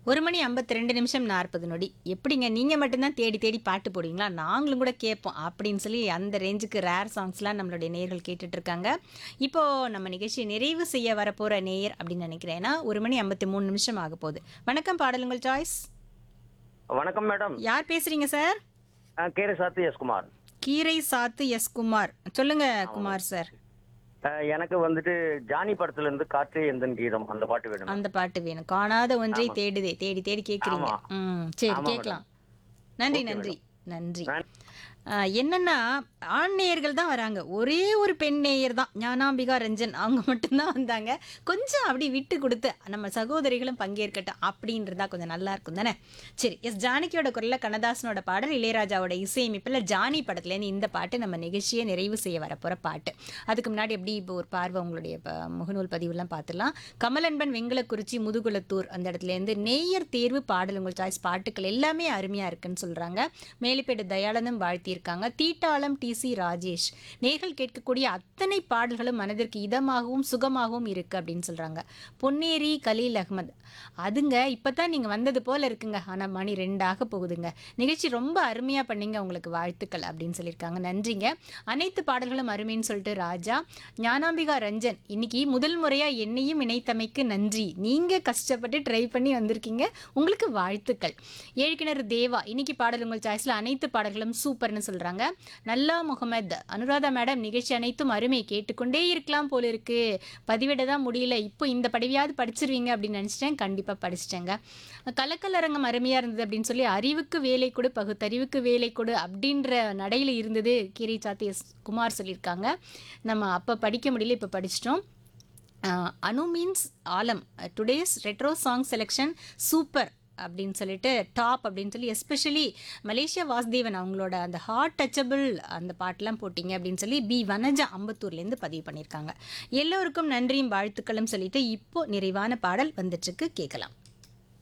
ஒரு மணி ஐம்பத்தி ரெண்டு நிமிஷம் நாற்பது நொடி எப்படிங்க நீங்கள் மட்டும்தான் தேடி தேடி பாட்டு போடுவீங்களா நாங்களும் கூட கேட்போம் அப்படின்னு சொல்லி அந்த ரேஞ்சுக்கு ரேர் சாங்ஸ்லாம் நம்மளுடைய நேயர்கள் கேட்டுட்டு இருக்காங்க இப்போது நம்ம நிகழ்ச்சியை நிறைவு செய்ய வரப்போகிற நேயர் அப்படின்னு நினைக்கிறேன் ஏன்னா ஒரு மணி ஐம்பத்தி மூணு நிமிஷம் ஆக போகுது வணக்கம் பாடலுங்கள் சாய்ஸ் வணக்கம் மேடம் யார் பேசுகிறீங்க சார் அஹ் கேரை சாத்து எஸ் குமார் கீரை சாத்து எஸ் குமார் சொல்லுங்க குமார் சார் அஹ் எனக்கு வந்துட்டு ஜானி படத்துல இருந்து காற்றே எந்தன் கீதம் அந்த பாட்டு வேணும் அந்த பாட்டு வேணும் காணாத ஒன்றை தேடுதே தேடி தேடி கேட்குறீங்க ஆமா. ம் சரி ஆமா, கேட்கலாம் நன்றி நன்றி நன்றி நான்- ஆ, என்னன்னா ஆண் நேயர்கள் தான் வராங்க ஒரே ஒரு பெண் நேயர் தான் ஞானாம்பிகா ரஞ்சன் அவங்க மட்டும்தான் வந்தாங்க கொஞ்சம் அப்படி விட்டு கொடுத்து நம்ம சகோதரிகளும் பங்கேற்கட்டும் அப்படின்றதா கொஞ்சம் நல்லா இருக்கும் தானே சரி எஸ் ஜானகியோட குரல்ல கண்ணதாசனோட பாடல் இளையராஜாவோட இசையமைப்பில் ஜானி படத்துலேருந்து இந்த பாட்டு நம்ம நிகழ்ச்சியை நிறைவு செய்ய வரப்போகிற பாட்டு அதுக்கு முன்னாடி எப்படி இப்போ ஒரு பார்வை உங்களுடைய ப- முகநூல் பதிவுலாம் பார்த்துலாம் கமலன்பன் வெங்கலக்குறிச்சி முதுகுளத்தூர் அந்த இடத்துலேருந்து நேயர் தேர்வு பாடல் உங்கள் சாய்ஸ் பாட்டுக்கள் எல்லாமே அருமையாக இருக்குன்னு சொல்கிறாங்க மேலிப்பேட்டு தயானந்தம் வாழ்த்தியிருக்காங்க தீட்டாளம் டிசி ராஜேஷ் நேர்கள் கேட்கக்கூடிய அத்தனை பாடல்களும் மனதிற்கு இதமாகவும் சுகமாகவும் இருக்குது அப்படின்னு சொல்கிறாங்க பொன்னேரி கலீல் அகமது அதுங்க இப்போ தான் நீங்கள் வந்தது போல் இருக்குங்க ஆனால் மணி ரெண்டாக போகுதுங்க நிகழ்ச்சி ரொம்ப அருமையாக பண்ணீங்க உங்களுக்கு வாழ்த்துக்கள் அப்படின்னு சொல்லியிருக்காங்க நன்றிங்க அனைத்து பாடல்களும் அருமைன்னு சொல்லிட்டு ராஜா ஞானாம்பிகா ரஞ்சன் இன்னைக்கு முதல் முறையாக என்னையும் இணைத்தமைக்கு நன்றி நீங்கள் கஷ்டப்பட்டு ட்ரை பண்ணி வந்திருக்கீங்க உங்களுக்கு வாழ்த்துக்கள் ஏழ்கிணறு தேவா இன்னைக்கு பாடல் உங்கள் சாய்ஸில் அனைத்து பாடல்களும் சூப்பர்னு சொல்கிறாங்க நல்லா முகமது அனுராதா மேடம் நிகழ்ச்சி அனைத்தும் அருமை கேட்டுக்கொண்டே இருக்கலாம் போல இருக்கு பதிவிட தான் முடியல இப்போ இந்த படிவையாவது படிச்சிருவீங்க அப்படின்னு நினச்சிட்டேன் கண்டிப்பாக படிச்சிட்டேங்க கலக்கலரங்கம் அருமையாக இருந்தது அப்படின்னு சொல்லி அறிவுக்கு வேலை கொடு பகுத்தறிவுக்கு வேலை கொடு அப்படின்ற நடையில் இருந்தது கீரை சாத்தி எஸ் குமார் சொல்லியிருக்காங்க நம்ம அப்போ படிக்க முடியல இப்போ படிச்சிட்டோம் அஹ், அனு மீன்ஸ் ஆலம் today's retro song selection super அப்படின்னு சொல்லிட்டு டாப் அப்படின்னு சொல்லி எஸ்பெஷலி மலேசியா வாசுதேவன் அவங்களோட அந்த ஹார்ட் டச்சபிள் அந்த பாட்டெலாம் போட்டிங்க அப்படின்னு சொல்லி பி வனஜா அம்பத்தூர்லேருந்து பதிவு பண்ணியிருக்காங்க எல்லோருக்கும் நன்றியும் வாழ்த்துக்களும் சொல்லிட்டு இப்போ நிறைவான பாடல் வந்துட்டுருக்கு கேட்கலாம்